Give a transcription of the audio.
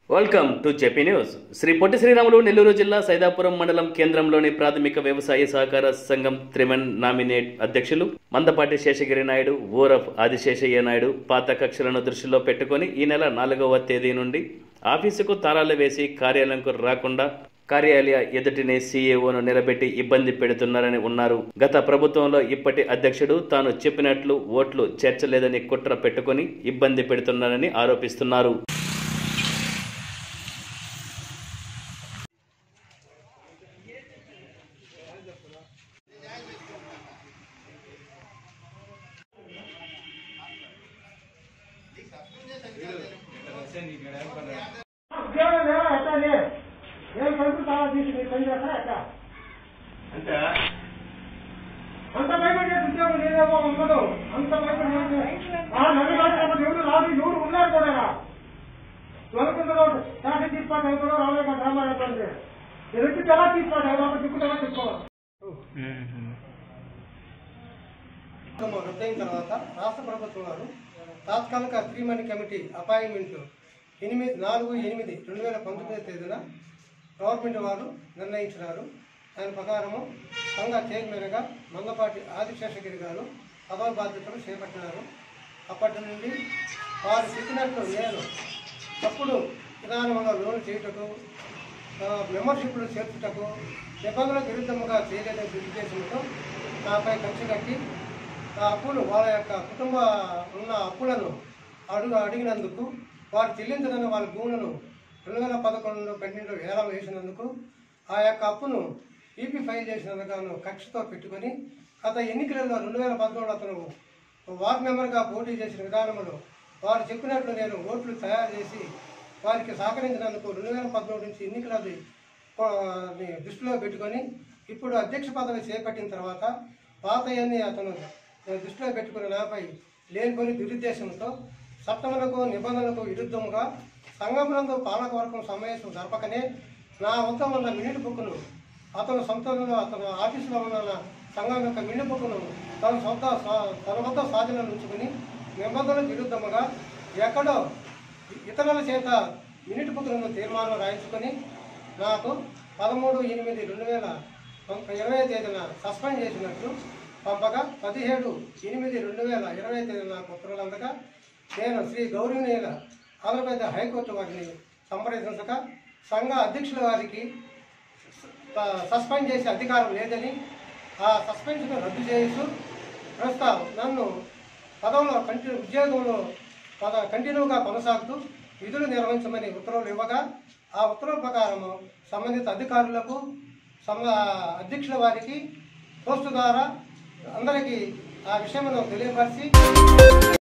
welcome to చెప్పి news Shri Potti Sriramulu Nellore జిల్లా సైదాపురం మండలం కేంద్రంలోని ప్రాథమిక వ్యవసాయ సహకార సంఘం త్రిమన్ నామినేట్ అధ్యక్షులు మందపాటి శేషగిరి నాయుడు ఊరఫ్ ఆదిశేషయ్య నాయుడు పాత కక్షలను దృష్టిలో పెట్టుకొని ఈ నెల నాలుగవ తేదీ నుండి ఆఫీసుకు తాళాలు వేసి కార్యాలయంకు రాకుండా కార్యాలయ ఎదుటినే సీఏఓను నిలబెట్టి ఇబ్బంది పెడుతున్నారని ఉన్నారు గత ప్రభుత్వంలో ఇప్పటి అధ్యక్షుడు తాను చెప్పినట్లు ఓట్లు చేర్చలేదని కుట్ర పెట్టుకొని ఇబ్బంది పెడుతున్నారని ఆరోపిస్తున్నారు ఉద్యోగం లేదా ఎట్టాలి ఏం కలుపు తాళా తీసి మీరు పని చేస్తారా ఎట్టా అంటే అంత భయపడే ఉద్యోగం లేదేమో ఉండదు అంత భయపడే ఆ నన్ను రాసినప్పుడు ఎవరు రాదు ఎవరు ఉన్నారు కూడా దొరకదు తాటి తీసుపాటు అవుతుందో రాలేక డ్రామా అయిపోయింది ఎదుటి ఎలా తీసుపాటు అవుతుందో దిక్కుగా తీసుకోవాలి కార్యక్రమం రద్దయిన తర్వాత రాష్ట్ర ప్రభుత్వం వారు తాత్కాలిక త్రీ మనీ కమిటీ అపాయింట్మెంట్ ఎనిమిది నాలుగు ఎనిమిది రెండు వేల పంతొమ్మిది తేదీన గవర్నమెంట్ వారు నిర్ణయించినారు దాని ప్రకారము సంఘ చైర్మన్గా మంగపాటి ఆదిశేషగిరి గారు పదవి బాధ్యతలు చేపట్టినారు అప్పటి నుండి వారు చెప్పినట్లు నేను తప్పుడు విధానంగా లోన్ చేయుటకు ఆ, మెంబర్షిప్లు చేర్చుటకు నిబంధనలకు విరుద్ధముగా చేయలేని ఉద్దేశంతో నాపై ఖర్చు కట్టి ఆ అప్పులు వాళ్ళ యొక్క కుటుంబ ఉన్న అప్పులను అడుగు అడిగినందుకు వారు చెల్లించడానికి వాళ్ళ భూములను రెండు వేల పదకొండు పన్నెండు వేలం వేసినందుకు ఆ యొక్క అప్పును ఈపీ ఫైల్ చేసినందుకు కక్షతో పెట్టుకొని గత ఎన్నికలలో రెండు వేల పదకొండు అతను వార్డు మెంబర్గా పోటీ చేసిన విధానంలో వారు చెప్పినట్లు నేను ఓట్లు తయారు చేసి వారికి సహకరించినందుకు రెండు వేల పద్నాలుగు నుంచి ఎన్నికలది ఆ, ని దృష్టిలో పెట్టుకొని ఇప్పుడు అధ్యక్ష పదవి చేపట్టిన తర్వాత పాతయన్ని అతను దృష్టిలో పెట్టుకుని నాపై లేనిపోని దురుద్దేశంతో చట్టములకు నిబంధనలకు విరుద్ధంగా సంఘమునందు పాలకవర్గం సమావేశం జరపకనే నా వద్ద ఉన్న మినిట్ బుక్ను అతను సొంతంలో అతను ఆఫీసులో ఉన్న సంఘం యొక్క మినిట్ బుక్ను తన సొంత స్వా- తన వద్ద స్వాధీనం ఉంచుకుని నిబంధనలకు విరుద్ధముగా ఎక్కడో ఇతరుల చేత మినిట్ బుక్లను తీర్మానం రాయించుకొని నాకు పదమూడు ఎనిమిది రెండు వేల ఇరవై తేదీన సస్పెండ్ చేసినట్లు పంపగా పదిహేడు ఎనిమిది రెండు వేల ఇరవై తేదీన నాకు ఉత్తర్వులు అందగా నేను శ్రీ గౌరవనీయుల ఆంధ్రప్రదేశ్ హైకోర్టు వారిని సంప్రదించగా సంఘ అధ్యక్షుల వారికి స- సస్పెండ్ చేసే అధికారం లేదని ఆ సస్పెన్షన్ రద్దు చేస్తూ ప్రస్తుతం నన్ను పదవిలో కంటిన్యూ ఉద్యోగంలో పద కంటిన్యూగా కొనసాగుతూ విధులు నిర్వహించమని ఉత్తర్వులు ఇవ్వగా ఆ ఉత్తర్వుల ప్రకారము సంబంధిత అధికారులకు సమ అధ్యక్షుల వారికి పోస్టు ద్వారా అందరికీ ఆ విషయమును తెలియపరిచి